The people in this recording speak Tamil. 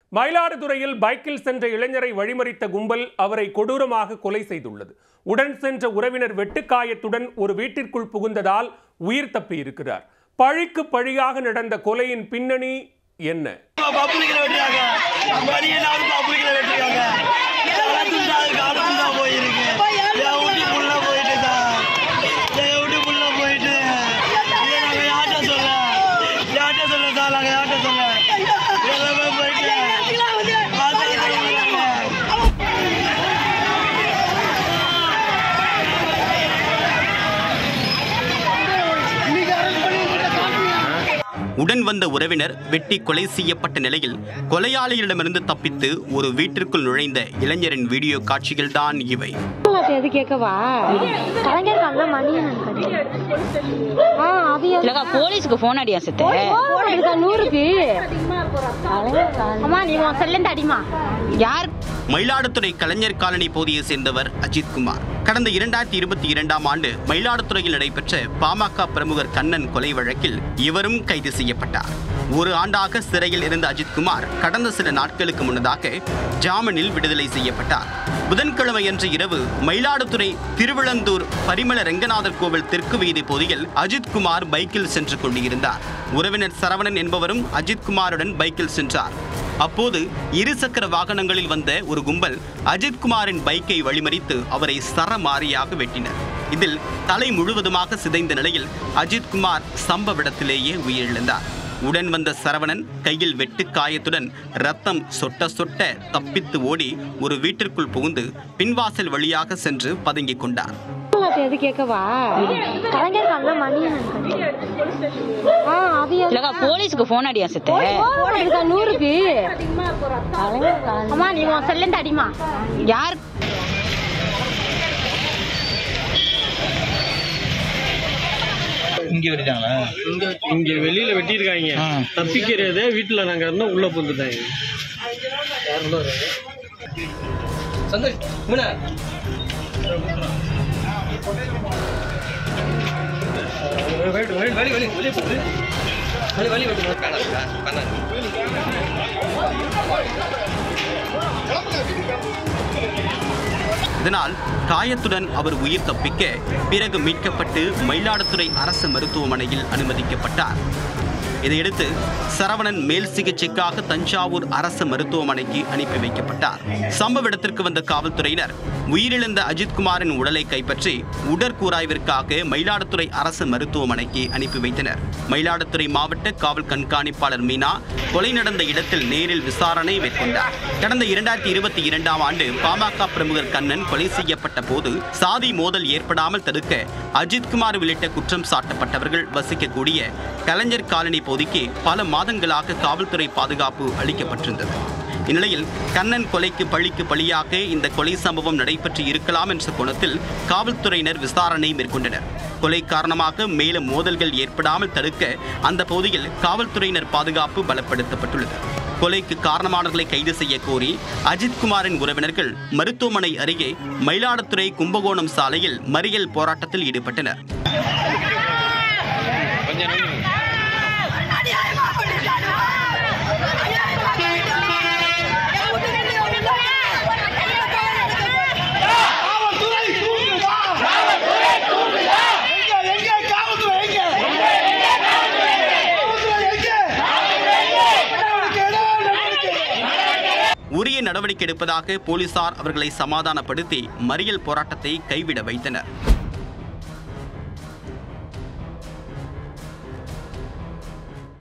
மயிலாடுதுறையில் பைக்கில் சென்ற இளைஞரை வழிமறித்த கும்பல் அவரை கொடூரமாக கொலை செய்துள்ளது உடன் சென்ற உறவினர் வெட்டுக்காயத்துடன் ஒரு வீட்டிற்குள் புகுந்ததால் உயிர் தப்பி இருக்கிறார் பழிக்கு பழியாக நடந்த கொலையின் பின்னணி என்ன பப்ளிக்ல வெட்டுறாங்க மணியனாவது பப்ளிக்ல வெட்டுறாங்க இதெல்லாம் துண்டாது காலம் தான் போயிருக்கு என் வீட்டு புள்ள போயிட்டு தான் என் வீட்டு புள்ள போயிட்டு இதை நாங்க யார்கிட்ட சொல்ல யார்கிட்ட சொல்ல சார் நாங்க யார்கிட்ட சொல்ல எல்லாமே போயிட்டு பார்த்தா சொல்லுங்க உடன் வந்த உறவினர் வெட்டி கொலை செய்யப்பட்ட நிலையில் கொலையாளியிடமிருந்து தப்பித்து ஒரு வீட்டிற்குள் நுழைந்த இளைஞரின் வீடியோ காட்சிகள் தான் இவை எது கேட்கவா கலைஞர் காலில் மணியன் ஆ அது எது? இல்லக்கா போலீஸ்க்கு போன் அடியா சித்த போன் இருக்கா நூறுக்கு அம்மா நீ உன் செல்லந்து அடிமா யார் மயிலாடுதுறை கலைஞர் காலனி பகுதியை சேர்ந்தவர் அஜித் குமார் கடந்த இரண்டாயிரத்தி இருபத்தி இரண்டாம் ஆண்டு மயிலாடுதுறையில் நடைபெற்ற பாமக பிரமுகர் கண்ணன் கொலை வழக்கில் இவரும் கைது செய்யப்பட்டார் ஒரு ஆண்டாக சிறையில் இருந்த அஜித்குமார் கடந்த சில நாட்களுக்கு முன்னதாக ஜாமீனில் விடுதலை செய்யப்பட்டார் புதன்கிழமையன்று இரவு மயிலாடுதுறை திருவிழந்தூர் பரிமள ரெங்கநாதர் கோவில் தெற்கு வீதி பகுதியில் அஜித்குமார் பைக்கில் சென்று கொண்டிருந்தார் உறவினர் சரவணன் என்பவரும் அஜித்குமாருடன் பைக்கில் சென்றார் அப்போது இருசக்கர வாகனங்களில் வந்த ஒரு கும்பல் அஜித்குமாரின் பைக்கை வழிமறித்து அவரை சரமாரியாக வெட்டினர் இதில் தலை முழுவதுமாக சிதைந்த நிலையில் அஜித்குமார் சம்பவ இடத்திலேயே உயிரிழந்தார் உடன் வந்த சரவணன் கையில் வெட்டு காயத்துடன் ரத்தம் சொட்ட சொட்ட தப்பித்து ஓடி ஒரு வீட்டிற்குள் புகுந்து பின்வாசல் வழியாக சென்று பதுங்கிக் கொண்டார் எது கேட்கவா கலைஞர் காலில் மணியன் ஆ அது எது? இல்லக்கா போலீஸ்க்கு போன் அடியா சித்த போன் இருக்கா நூறுக்கு அம்மா நீ உன் செல்லந்து அடிமா யார் இங்க வெட்டிட்டாங்களா இங்க இங்க வெளியில வெட்டியிருக்காங்க தப்பிக்கிறதே வீட்டுல நாங்க இருந்தா உள்ள புந்துட்டாங்க இதனால் காயத்துடன் அவர் உயிர் தப்பிக்க பிறகு மீட்கப்பட்டு மயிலாடுதுறை அரசு மருத்துவமனையில் அனுமதிக்கப்பட்டார் இதையடுத்து சரவணன் மேல் சிகிச்சைக்காக தஞ்சாவூர் அரசு மருத்துவமனைக்கு அனுப்பி வைக்கப்பட்டார் சம்பவ இடத்திற்கு வந்த காவல்துறையினர் உயிரிழந்த அஜித்குமாரின் உடலை கைப்பற்றி உடற்கூராய்விற்காக மயிலாடுதுறை அரசு மருத்துவமனைக்கு அனுப்பி வைத்தனர் மயிலாடுதுறை மாவட்ட காவல் கண்காணிப்பாளர் மீனா கொலை நடந்த இடத்தில் நேரில் விசாரணை மேற்கொண்டார் கடந்த இரண்டாயிரத்தி இருபத்தி இரண்டாம் ஆண்டு பாமக பிரமுகர் கண்ணன் கொலை செய்யப்பட்ட போது சாதி மோதல் ஏற்படாமல் தடுக்க அஜித்குமார் உள்ளிட்ட குற்றம் சாட்டப்பட்டவர்கள் வசிக்கக்கூடிய கலைஞர் காலனி பகுதிக்கு பல மாதங்களாக காவல்துறை பாதுகாப்பு அளிக்கப்பட்டிருந்தது இந்நிலையில் கண்ணன் கொலைக்கு பழிக்கு பழியாக இந்த கொலை சம்பவம் நடைபெற்று இருக்கலாம் என்ற கோணத்தில் காவல்துறையினர் விசாரணை மேற்கொண்டனர் கொலை காரணமாக மேலும் மோதல்கள் ஏற்படாமல் தடுக்க அந்த பகுதியில் காவல்துறையினர் பாதுகாப்பு பலப்படுத்தப்பட்டுள்ளது கொலைக்கு காரணமானவர்களை கைது செய்ய கோரி அஜித்குமாரின் உறவினர்கள் மருத்துவமனை அருகே மயிலாடுதுறை கும்பகோணம் சாலையில் மறியல் போராட்டத்தில் ஈடுபட்டனர் எங்க காவல்துறை எங்க உரிய நடவடிக்கை எடுப்பதாக போலீசார் அவர்களை சமாதானப்படுத்தி மறியல் போராட்டத்தை கைவிட வைத்தனர்